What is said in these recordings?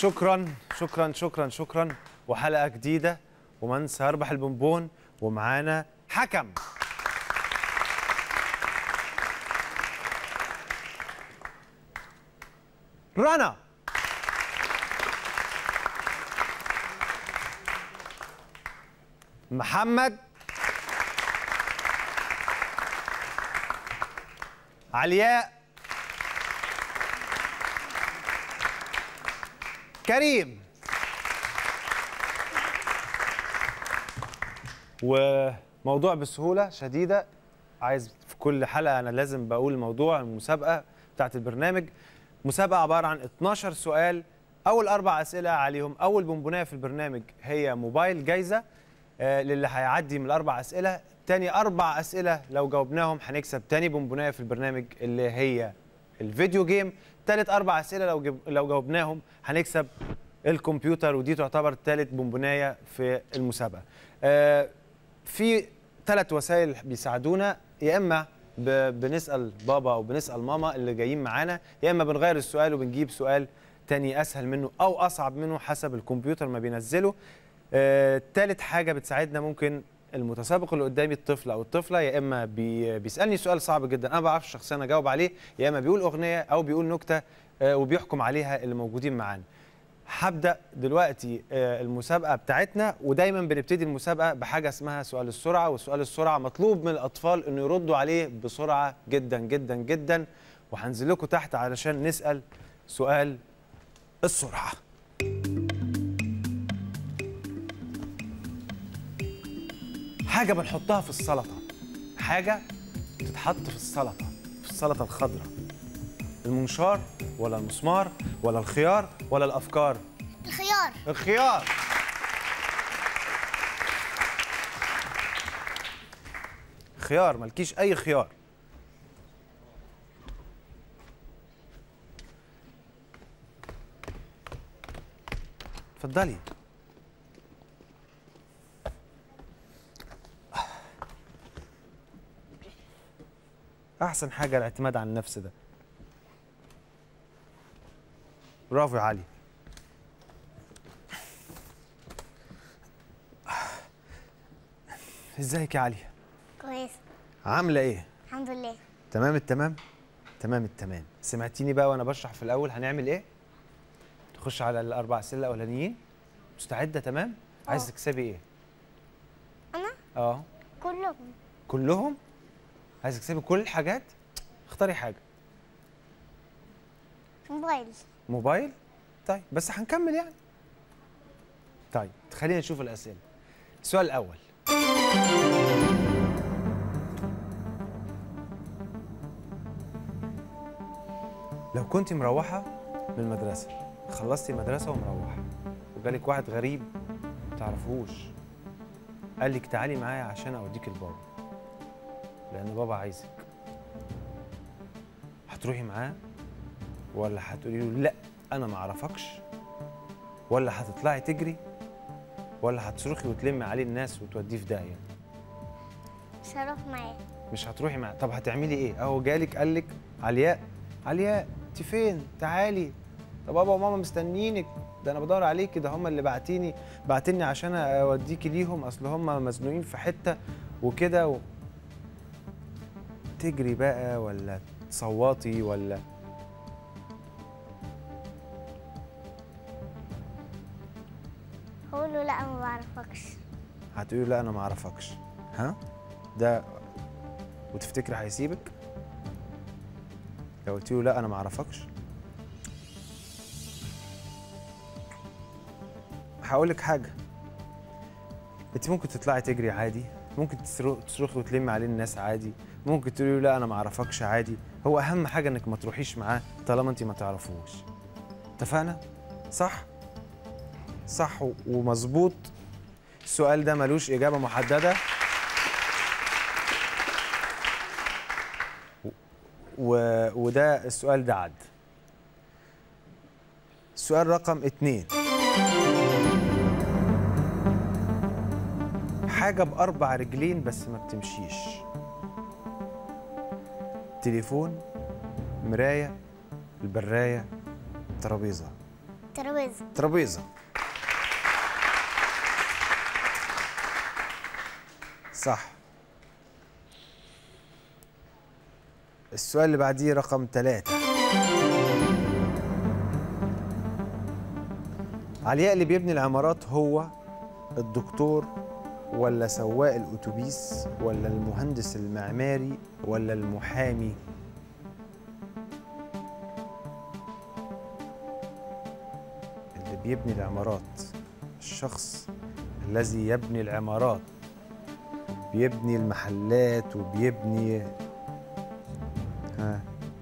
شكرا شكرا شكرا شكرا وحلقه جديده ومن سيربح البونبون ومعانا حكم رنا محمد علياء كريم وموضوع بسهولة شديدة عايز في كل حلقة أنا لازم بقول موضوع المسابقة بتاعت البرنامج مسابقة عبارة عن 12 سؤال أول أربع أسئلة عليهم أول بونبوناية في البرنامج هي موبايل جايزة آه، للي هيعدي من الأربع أسئلة تاني أربع أسئلة لو جاوبناهم هنكسب تاني بونبوناية في البرنامج اللي هي الفيديو جيم تالت أربع أسئلة لو جب... لو جاوبناهم هنكسب الكمبيوتر ودي تعتبر تالت بونبوناية في المسابقة آه، في ثلاث وسائل بيساعدونا يا اما ب- بنسال بابا او بنسال ماما اللي جايين معانا يا اما بنغير السؤال وبنجيب سؤال تاني اسهل منه او اصعب منه حسب الكمبيوتر ما بينزله آه، تالت حاجه بتساعدنا ممكن المتسابق اللي قدامي الطفل او الطفله يا اما بي بيسالني سؤال صعب جدا انا ما بعرفش شخصيا اجاوب عليه يا اما بيقول اغنيه او بيقول نكته آه، وبيحكم عليها اللي موجودين معانا هبدا دلوقتي آه، المسابقه بتاعتنا ودايما بنبتدي المسابقه بحاجه اسمها سؤال السرعه وسؤال السرعه مطلوب من الاطفال انه يردوا عليه بسرعه جدا جدا جدا وهنزل لكم تحت علشان نسال سؤال السرعه حاجه بنحطها في السلطه حاجه تتحط في السلطه في السلطه الخضراء المنشار ولا المسمار ولا الخيار ولا الافكار الخيار الخيار خيار مالكيش اي خيار اتفضلي احسن حاجه الاعتماد على النفس ده برافو يا علي ازيك يا علي كويس عامله ايه الحمد لله تمام التمام تمام التمام سمعتيني بقى وانا بشرح في الاول هنعمل ايه نخش على الاربع اسئله الاولانيين مستعده تمام عايز آه. تكسبي ايه انا اه كلهم كلهم عايز تكسبي كل الحاجات اختاري حاجه موبايل موبايل طيب بس هنكمل يعني طيب خلينا نشوف الاسئله السؤال الاول لو كنت مروحه من المدرسه خلصتي مدرسه ومروحه وجالك واحد غريب تعرفوش قال لك تعالي معايا عشان اوديك لبابا لان بابا عايزك هتروحي معاه ولا هتقولي له لا انا ما اعرفكش ولا هتطلعي تجري ولا هتصرخي وتلمي عليه الناس وتوديه في داهيه مش هروح معاه مش هتروحي مع طب هتعملي ايه اهو جالك قال لك علياء علياء انت فين تعالي طب بابا وماما مستنيينك ده انا بدور عليكي ده هم اللي بعتيني بعتني عشان اوديكي ليهم اصل هم مزنوقين في حته وكده و... تجري بقى ولا تصوتي ولا هقول له لا ما بعرفكش هتقولي لا انا ما اعرفكش ها ده وتفتكري هيسيبك لو قلت له لا انا ما اعرفكش هقول لك حاجه انت ممكن تطلعي تجري عادي ممكن تصرخ- تصرخي وتلمي عليه الناس عادي ممكن تقولي له لا انا ما اعرفكش عادي هو اهم حاجه انك ما تروحيش معاه طالما انت ما تعرفوش اتفقنا صح صح و- ومظبوط السؤال ده ملوش إجابة محددة و... وده السؤال ده عد السؤال رقم اتنين حاجة بأربع رجلين بس ما بتمشيش تليفون مراية البراية ترابيزة ترابيزة ترابيزه صح السؤال اللي بعديه رقم ثلاثة علياء اللي بيبني العمارات هو الدكتور ولا سواق الأتوبيس ولا المهندس المعماري ولا المحامي اللي بيبني العمارات الشخص الذي يبني العمارات بيبني المحلات وبيبني ها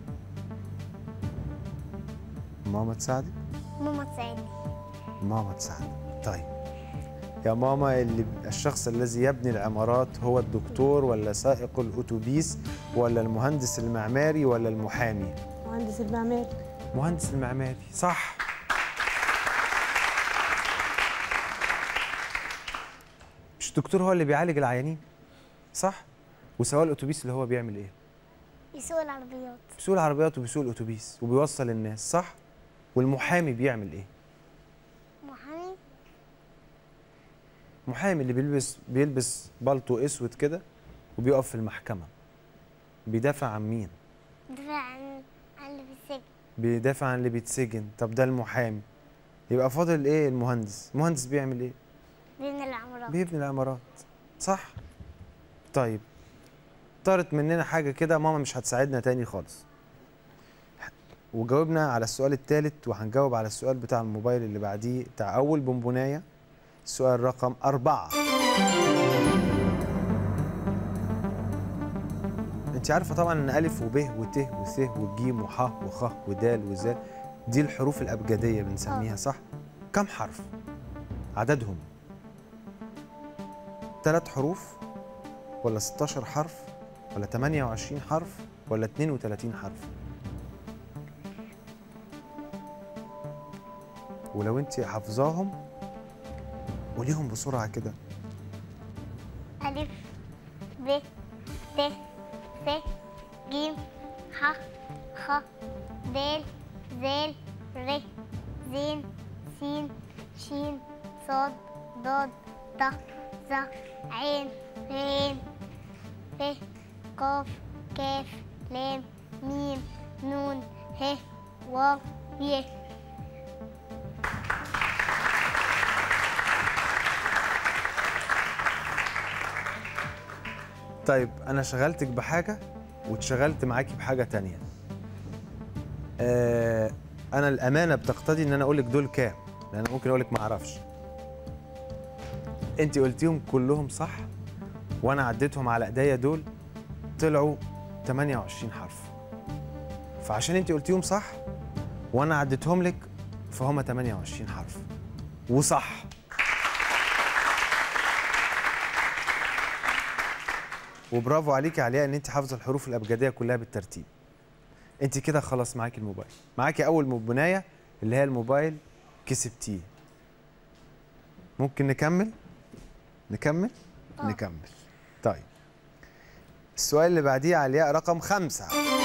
ماما تساعدك ماما تساعدني ماما تساعدك طيب يا ماما اللي الشخص الذي يبني العمارات هو الدكتور ولا سائق الأتوبيس ولا المهندس المعماري ولا المحامي مهندس المعماري مهندس المعماري صح مش الدكتور هو اللي بيعالج العيانين صح وسواق الاتوبيس اللي هو بيعمل ايه يسوق العربيات بيسوق العربيات وبيسوق الاتوبيس وبيوصل الناس صح والمحامي بيعمل ايه محامي محامي اللي بيلبس بيلبس بالطو اسود كده وبيقف في المحكمه بيدافع عن مين دفاع عن عن اللي في السجن بيدافع عن اللي بيتسجن طب ده المحامي يبقى فاضل ايه المهندس المهندس بيعمل ايه بين العمارات بيبني العمارات صح طيب طارت مننا حاجه كده ماما مش هتساعدنا تاني خالص وجاوبنا على السؤال الثالث وهنجاوب على السؤال بتاع الموبايل اللي بعديه بتاع اول بونبونايه السؤال رقم أربعة انت عارفه طبعا ان الف وب وت وث وج وح وخ ودال وزال دي الحروف الابجديه بنسميها صح كم حرف عددهم ثلاث حروف ولا 16 حرف ولا 28 حرف ولا 32 حرف ولو انت حافظاهم قوليهم بسرعه كده ألف ب ت ث ج ح خ د ذ ر ز س ش ص ض ط ظ ع ر ف ق ك ل م ن ه واو ي طيب انا شغلتك بحاجه واتشغلت معاكي بحاجه تانية آه انا الامانه بتقتضي ان انا اقول لك دول كام لان أنا ممكن اقول لك ما اعرفش انت قلتيهم كلهم صح وانا عديتهم على ايديا دول طلعوا 28 حرف فعشان انت قلتيهم صح وانا عديتهم لك فهم 28 حرف وصح وبرافو عليكي عليا ان انت حافظه الحروف الابجديه كلها بالترتيب انت كده خلاص معاكي الموبايل معاكي اول مبنايه اللي هي الموبايل كسبتيه ممكن نكمل نكمل آه. نكمل طيب السؤال اللي بعديه علياء رقم خمسة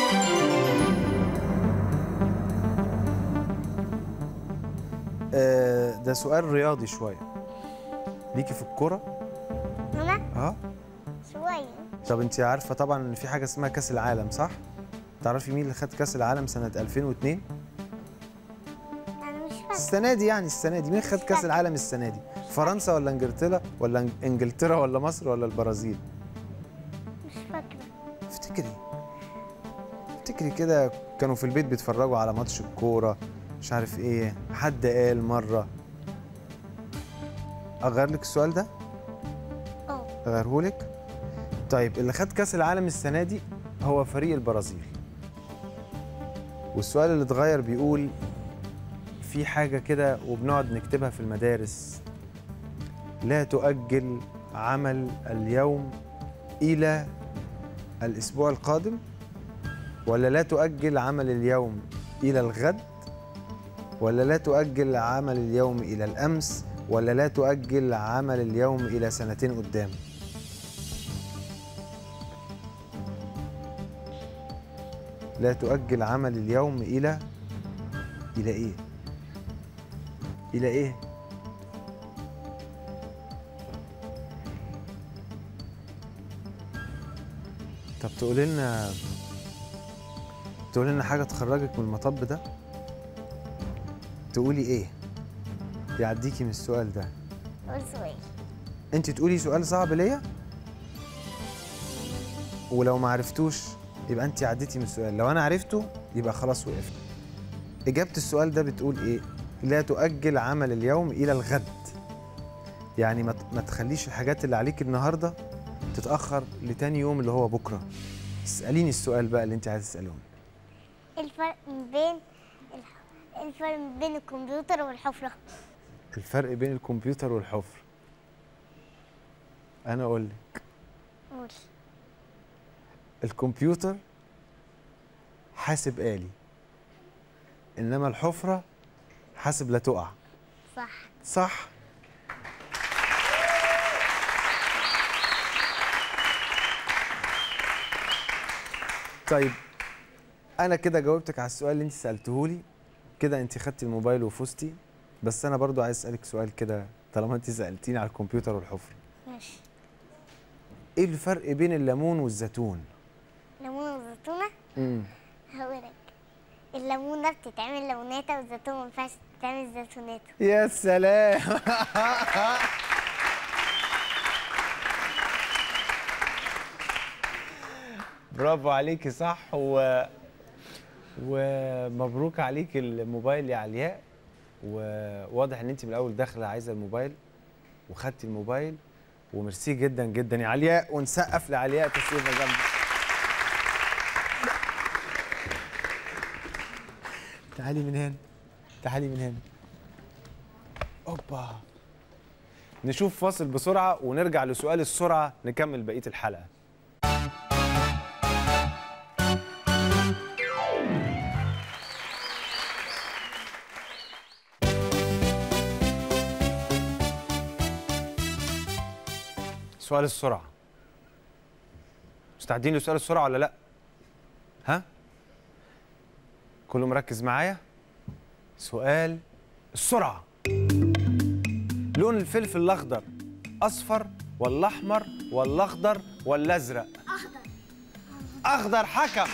آه، ده سؤال رياضي شوية ليكي في الكرة؟ أنا اه شوية طب انت عارفه طبعا ان في حاجه اسمها كاس العالم صح تعرفي مين اللي خد كاس العالم سنه 2002 أنا مش فاكرة السنه دي يعني السنه دي مين خد كاس العالم السنه دي فرنسا ولا انجلترا ولا إنج- انجلترا ولا مصر ولا البرازيل مش فاكرة افتكري افتكري كده كانوا في البيت بيتفرجوا على ماتش الكوره مش عارف ايه حد قال مره اغير لك السؤال ده اه اغيرهولك طيب اللي خد كاس العالم السنه دي هو فريق البرازيل والسؤال اللي اتغير بيقول في حاجه كده وبنقعد نكتبها في المدارس لا تؤجل عمل اليوم الى الاسبوع القادم ولا لا تؤجل عمل اليوم الى الغد ولا لا تؤجل عمل اليوم الى الامس ولا لا تؤجل عمل اليوم الى سنتين قدام لا تؤجل عمل اليوم الى الى ايه الى ايه طب تقولي لنا تقولي لنا حاجه تخرجك من المطب ده تقولي ايه يعديكي من السؤال ده قول سؤال انت تقولي سؤال صعب ليا ولو ما عرفتوش يبقى انت عديتي من السؤال لو انا عرفته يبقى خلاص وقفت اجابه السؤال ده بتقول ايه لا تؤجل عمل اليوم الى الغد يعني ما ت- ما تخليش الحاجات اللي عليك النهارده تتاخر لتاني يوم اللي هو بكره اساليني السؤال بقى اللي انت عايز تسالوني إيه الفرق بين الح- إيه الفرق بين الكمبيوتر والحفرة الفرق بين الكمبيوتر والحفر انا اقول لك قول الكمبيوتر حاسب آلي إنما الحفرة حاسب لا تقع صح صح طيب أنا كده جاوبتك على السؤال اللي أنت سألته لي كده أنت خدتي الموبايل وفزتي بس أنا برضو عايز أسألك سؤال كده طالما أنت سألتيني على الكمبيوتر والحفرة ماشي إيه الفرق بين الليمون والزيتون؟ ليمون وزيتونة امم هقولك الليمونة بتتعمل ليموناتة والزيتون ما ينفعش تتعمل زيتوناتة يا سلام برافو عليكي صح و... ومبروك عليك الموبايل يا علياء وواضح ان انت من الاول داخله عايزه الموبايل وخدتي الموبايل وميرسي جدا جدا يا علياء ونسقف لعلياء تسقيفه جنبك تعالي من هنا تعالي من هنا اوبا نشوف فاصل بسرعه ونرجع لسؤال السرعه نكمل بقيه الحلقه سؤال السرعه مستعدين لسؤال السرعه ولا لا ها كله مركز معايا سؤال السرعه لون الفلفل الاخضر اصفر ولا احمر ولا اخضر ولا ازرق اخضر اخضر حكم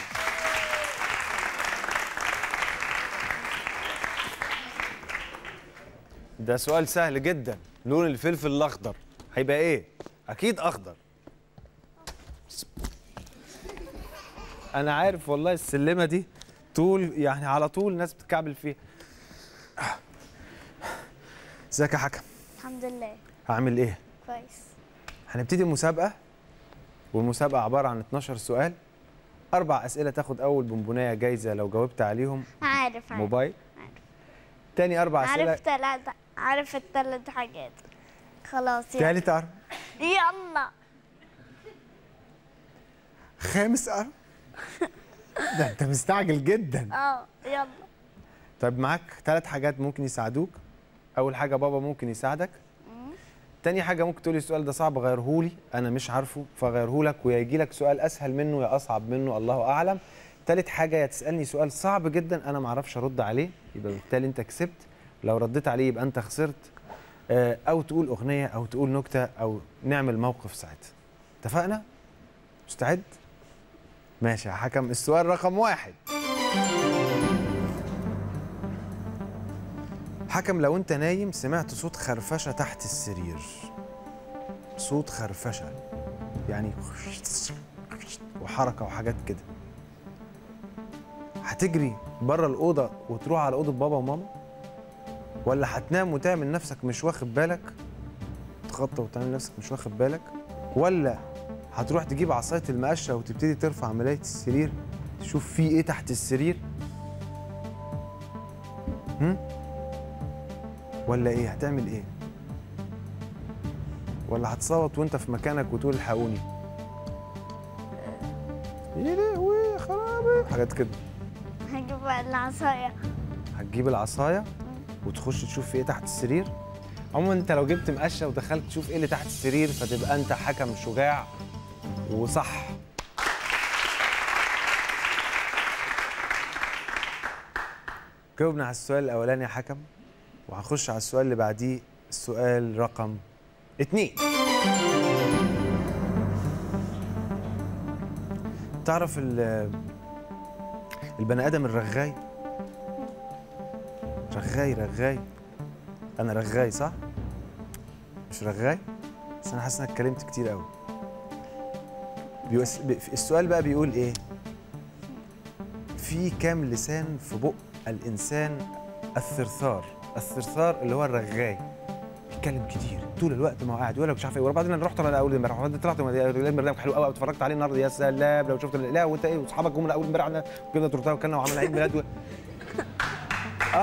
ده سؤال سهل جدا لون الفلفل الاخضر هيبقى ايه اكيد اخضر انا عارف والله السلمه دي طول يعني على طول ناس بتكعبل فيها ازيك يا حكم الحمد لله هعمل ايه كويس هنبتدي المسابقه والمسابقه عباره عن 12 سؤال اربع اسئله تاخد اول بونبونايه جايزه لو جاوبت عليهم عارف عارف موبايل عارف. تاني اربع اسئله عارف تلات عارف التلات حاجات خلاص يلا تالت أربع يلا خامس أربع ده انت مستعجل جدا اه يلا طيب معاك ثلاث حاجات ممكن يساعدوك اول حاجه بابا ممكن يساعدك تاني حاجه ممكن تقولي السؤال ده صعب غيرهولي انا مش عارفه فغيرهولك ويا يجي لك سؤال اسهل منه يا اصعب منه الله اعلم تالت حاجه يا تسالني سؤال صعب جدا انا ما اعرفش ارد عليه يبقى بالتالي انت كسبت لو رديت عليه يبقى انت خسرت آه، او تقول اغنيه او تقول نكته او نعمل موقف ساعتها اتفقنا مستعد ماشي يا حكم السؤال رقم واحد حكم لو انت نايم سمعت صوت خرفشه تحت السرير صوت خرفشه يعني وحركه وحاجات كده هتجري بره الاوضه وتروح على اوضه بابا وماما ولا هتنام وتعمل نفسك مش واخد بالك تغطى وتعمل نفسك مش واخد بالك ولا هتروح تجيب عصايه المقشه وتبتدي ترفع ملايه السرير تشوف في ايه تحت السرير هم؟ ولا ايه هتعمل ايه ولا هتصوت وانت في مكانك وتقول الحقوني يا لهوي خرابي حاجات كده هجيب العصاية هتجيب العصايه وتخش تشوف في ايه تحت السرير عموما انت لو جبت مقشه ودخلت تشوف ايه اللي تحت السرير فتبقى انت حكم شجاع وصح جاوبنا على السؤال الاولاني يا حكم وهخش على السؤال اللي بعديه السؤال رقم اتنين تعرف ال- البني ادم الرغاي رغاي رغاي انا رغاي صح مش رغاي بس انا حاسس انك اتكلمت كتير قوي بيوس... ب- السؤال بقى بيقول ايه في كام لسان في بق الانسان الثرثار الثرثار اللي هو الرغاي بيتكلم كتير طول الوقت ما هو قاعد يقول لك مش عارف ايه وبعدين انا رحت انا اول امبارح وبعدين طلعت البرنامج حلو قوي اتفرجت عليه النهارده يا سلام لو شفت لا وانت ايه واصحابك جم اول امبارح عندنا وجبنا تورته وكلنا وعملنا عيد ميلاد و... اه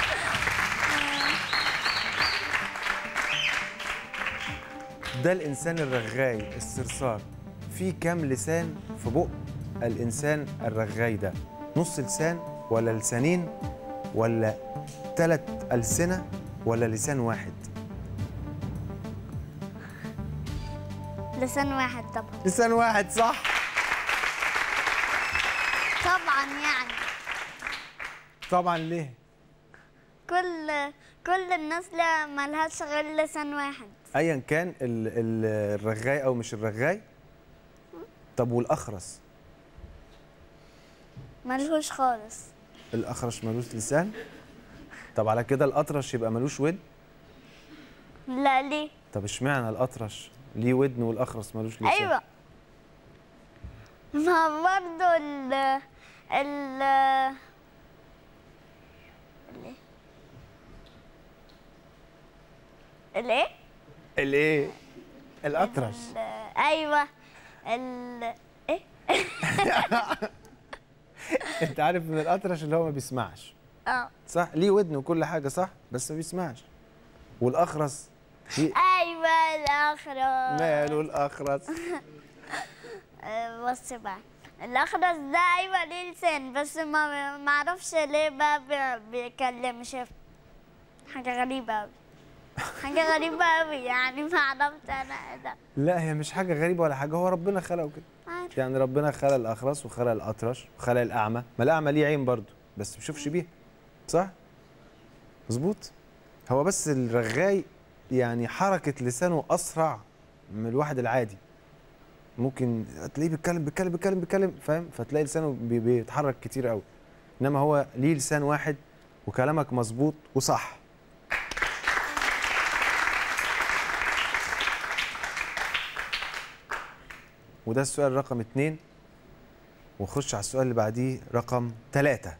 ده الانسان الرغاي الصرصار في كام لسان في بق الانسان الرغاي ده نص لسان ولا لسانين ولا ثلاث السنه ولا لسان واحد لسان واحد طبعا لسان واحد صح طبعا يعني طبعا ليه كل كل الناس لا ملهاش غير لسان واحد ايا كان ال- ال- الرغاي او مش الرغاي طب والاخرس ملهوش خالص الاخرس ملوش لسان طب على كده الاطرش يبقى ملوش ود لا ليه طب اشمعنى الاطرش ليه ودن والاخرس ملوش لسان ايوه ما برضه ال ال الايه الايه الايه الاطرش ال- ايوه ال ايه انت عارف ان الاطرش اللي هو ما بيسمعش اه صح ليه ودن وكل حاجه صح بس ما بيسمعش والاخرس ليه- ايوه الاخرس ماله الاخرس آه، بص بقى الاخرس ده ايوه ليه لسان بس ما ما اعرفش ليه بقى بي- بيكلمش حاجه غريبه قوي حاجه غريبه قوي يعني ما عرفت انا إيه ده لا هي مش حاجه غريبه ولا حاجه هو ربنا خلقه كده عارف يعني ربنا خلق الاخرس وخلق الاطرش وخلق الاعمى ما الاعمى ليه عين برضه بس ما بيشوفش بيها صح مظبوط هو بس الرغاي يعني حركه لسانه اسرع من الواحد العادي ممكن تلاقيه بيتكلم بيتكلم بيتكلم بيتكلم فاهم فتلاقي لسانه بي- بيتحرك كتير قوي انما هو ليه لسان واحد وكلامك مظبوط وصح وده السؤال رقم اتنين وخش على السؤال اللي بعديه رقم ثلاثة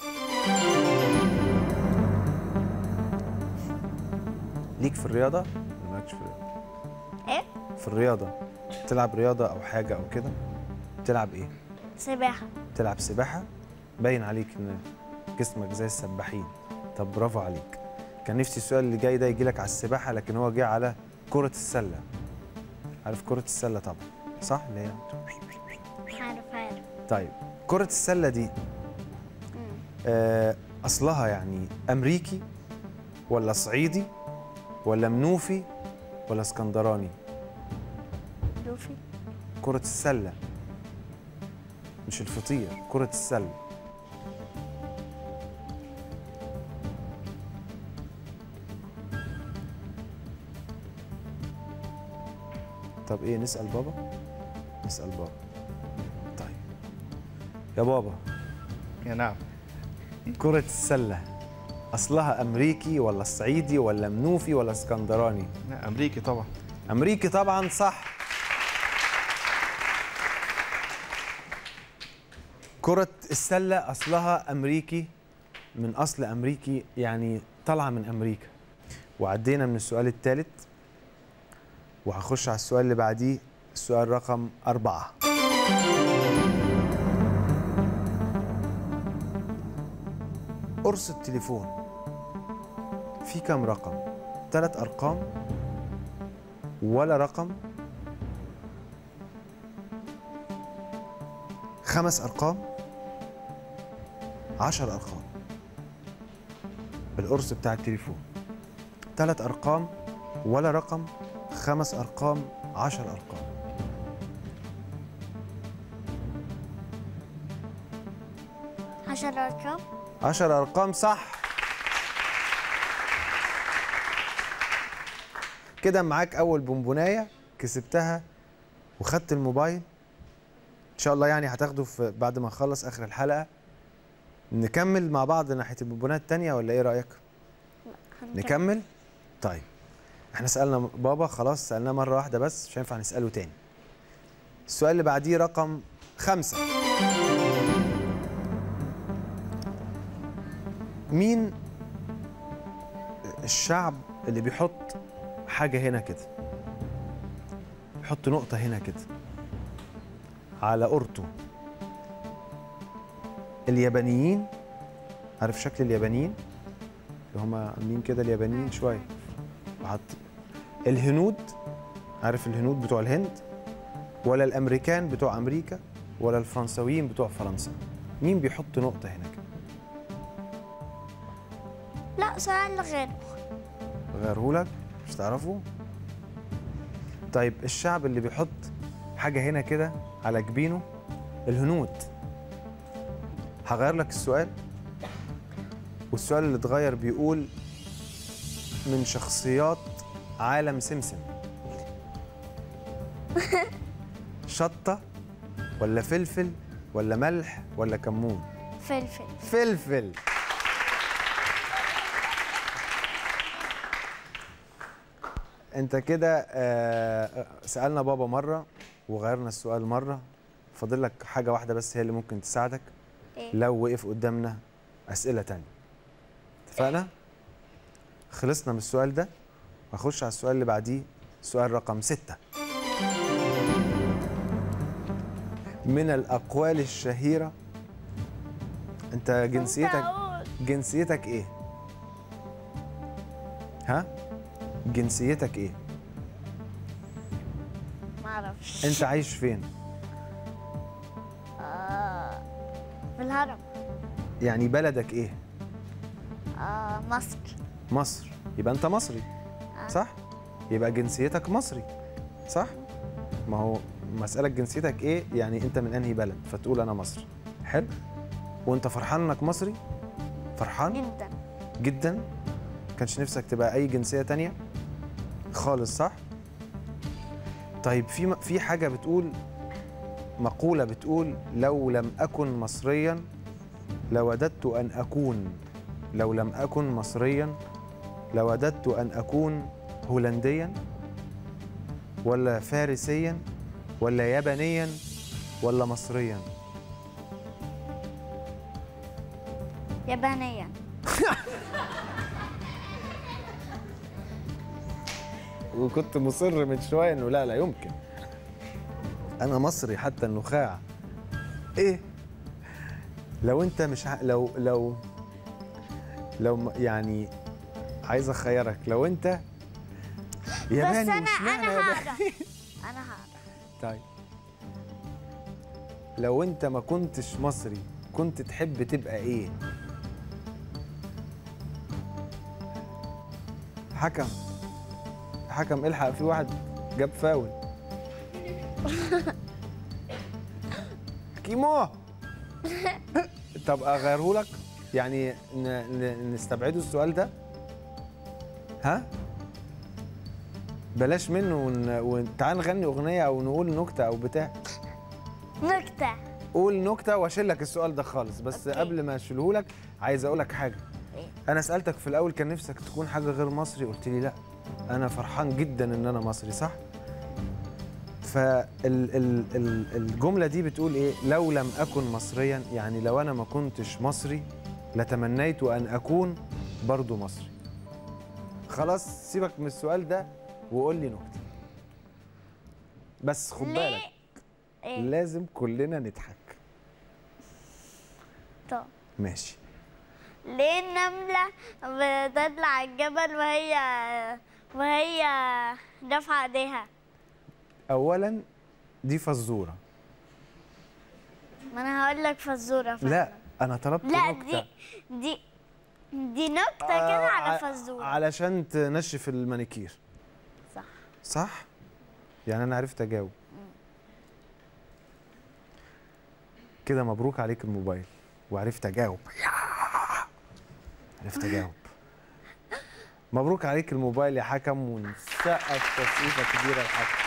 ليك في الرياضة ولا مالكش في الرياضة؟ ايه في الرياضة تلعب رياضة أو حاجة أو كده تلعب إيه؟ سباحه تلعب سباحة باين عليك إن جسمك زي السباحين طب برافو عليك كان نفسي السؤال اللي جاي ده يجي لك على السباحة لكن هو جه على كرة السلة عارف كرة السلة طبعا صح؟ اللي هي عارف عارف طيب كرة السلة دي آه، أصلها يعني أمريكي ولا صعيدي ولا منوفي ولا اسكندراني لوفي كرة السلة مش الفطير كرة السلة طب ايه نسأل بابا؟ نسأل بابا طيب يا بابا يا نعم كرة السلة أصلها أمريكي ولا صعيدي ولا منوفي ولا اسكندراني؟ لا امريكي طبعا أمريكي طبعا صح كرة السلة أصلها أمريكي من أصل أمريكي يعني طالعة من أمريكا وعدينا من السؤال الثالث وهخش على السؤال اللي بعديه السؤال رقم أربعة قرص التليفون في كام رقم؟ ثلاث أرقام ولا رقم خمس أرقام عشر أرقام القرص بتاع التليفون ثلاث أرقام ولا رقم خمس أرقام عشر أرقام عشر أرقام عشر أرقام صح كده معاك اول بونبونايه كسبتها وخدت الموبايل ان شاء الله يعني هتاخده في بعد ما نخلص اخر الحلقه نكمل مع بعض ناحيه البونبونات التانية ولا ايه رايك نكمل طيب احنا سالنا بابا خلاص سالناه مره واحده بس مش هينفع نساله تاني السؤال اللي بعديه رقم خمسة مين الشعب اللي بيحط حاجة هنا كده يحط نقطة هنا كده على قرطه اليابانيين عارف شكل اليابانيين اللي هما عاملين كده اليابانيين شوية وحط الهنود عارف الهنود بتوع الهند ولا الامريكان بتوع امريكا ولا الفرنساويين بتوع فرنسا مين بيحط نقطة هنا كده لا سؤال غيره غيرهولك مش تعرفه طيب الشعب اللي بيحط حاجة هنا كده على جبينه الهنود هغير لك السؤال والسؤال اللي اتغير بيقول من شخصيات عالم سمسم شطة ولا فلفل ولا ملح ولا كمون فلفل فلفل انت كده آه، سألنا بابا مرة وغيرنا السؤال مرة فاضل لك حاجة واحدة بس هي اللي ممكن تساعدك ايه لو وقف قدامنا أسئلة تانية اتفقنا؟ خلصنا من السؤال ده وهخش على السؤال اللي بعديه سؤال رقم ستة من الأقوال الشهيرة أنت جنسيتك أقول. جنسيتك إيه؟ ها؟ جنسيتك إيه؟ معرفش أنت عايش فين؟ آه في الهرم يعني بلدك إيه؟ آه مصر مصر يبقى أنت مصري صح؟ يبقى جنسيتك مصري صح؟ ما هو مسألة جنسيتك إيه؟ يعني أنت من أنهي بلد؟ فتقول أنا مصري حلو؟ وأنت فرحان إنك مصري؟ فرحان؟ جدا جدا كانش نفسك تبقى اي جنسيه تانية خالص صح طيب في في حاجه بتقول مقوله بتقول لو لم اكن مصريا لوددت ان اكون لو لم اكن مصريا لوددت ان اكون هولنديا ولا فارسيا ولا يابانيا ولا مصريا يابانيا وكنت مصر من شويه انه لا لا يمكن انا مصري حتى النخاع ايه لو انت مش ع... لو لو لو م- يعني عايز اخيرك لو انت بس ياباني انا واشمعنى انا ياباني؟ هعرف انا هعرف طيب لو انت ما كنتش مصري كنت تحب تبقى ايه حكم حكم الحق في واحد جاب فاول كيمو طب اغيره لك يعني ن- ن- نستبعده السؤال ده ها بلاش منه ون... وتعال نغني اغنيه او نقول نكته او بتاع نكتة قول نكته واشيل لك السؤال ده خالص بس أوكي. قبل ما اشيله لك عايز اقول لك حاجه إيه؟ انا سالتك في الاول كان نفسك تكون حاجه غير مصري قلت لي لا انا فرحان جدا ان انا مصري صح فالجمله دي بتقول ايه لو لم اكن مصريا يعني لو انا ما كنتش مصري لتمنيت ان اكون برضو مصري خلاص سيبك من السؤال ده وقول لي نكته بس خد ليه؟ بالك ايه لازم كلنا نضحك طب ماشي ليه النملة بتطلع الجبل وهي وهي رافعة ايديها اولا دي فزوره ما انا هقول لك فزورة فعلا. لا انا طلبت لا نكته دي دي دي نكتة كده على فزورة علشان تنشف المانيكير صح صح يعني انا عرفت اجاوب كده مبروك عليك الموبايل وعرفت اجاوب عرفت اجاوب مبروك عليك الموبايل يا حكم ونسقف تسقيفه كبيره لحكم